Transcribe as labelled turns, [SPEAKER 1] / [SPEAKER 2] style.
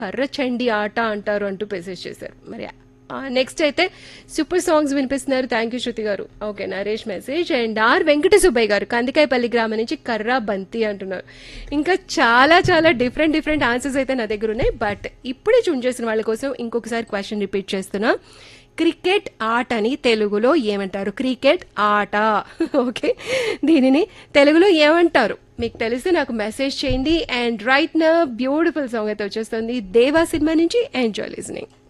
[SPEAKER 1] కర్రచండి ఆట అంటారు అంటూ మెసేజ్ చేశారు మరి నెక్స్ట్ అయితే సూపర్ సాంగ్స్ వినిపిస్తున్నారు thank you Shruti garu okay Naresh message and R Venkata Subbaiah garu Kandikayapalli గ్రామం నుంచి కర్రా బంతి అంటున్నారు ఇంకా చాలా చాలా డిఫరెంట్ డిఫరెంట్ ఆన్సర్స్ అయితే నా దగ్గర ఉన్నాయి బట్ ఇప్పుడే చూన్ చేసిన వాళ్ళ కోసం ఇంకొకసారి క్వశ్చన్ రిపీట్ చేస్తున్నా క్రికెట్ ఆట అని తెలుగులో ఏమంటారు క్రికెట్ ఆట ఓకే దీనిని తెలుగులో ఏమంటారు మీకు తెలిస్తే నాకు మెసేజ్ చేయండి అండ్ రైట్ నా బ్యూటిఫుల్ సాంగ్ అయితే వచ్చేస్తుంది దేవా సినిమా నుంచి ఎంజాయ్ లిజనింగ్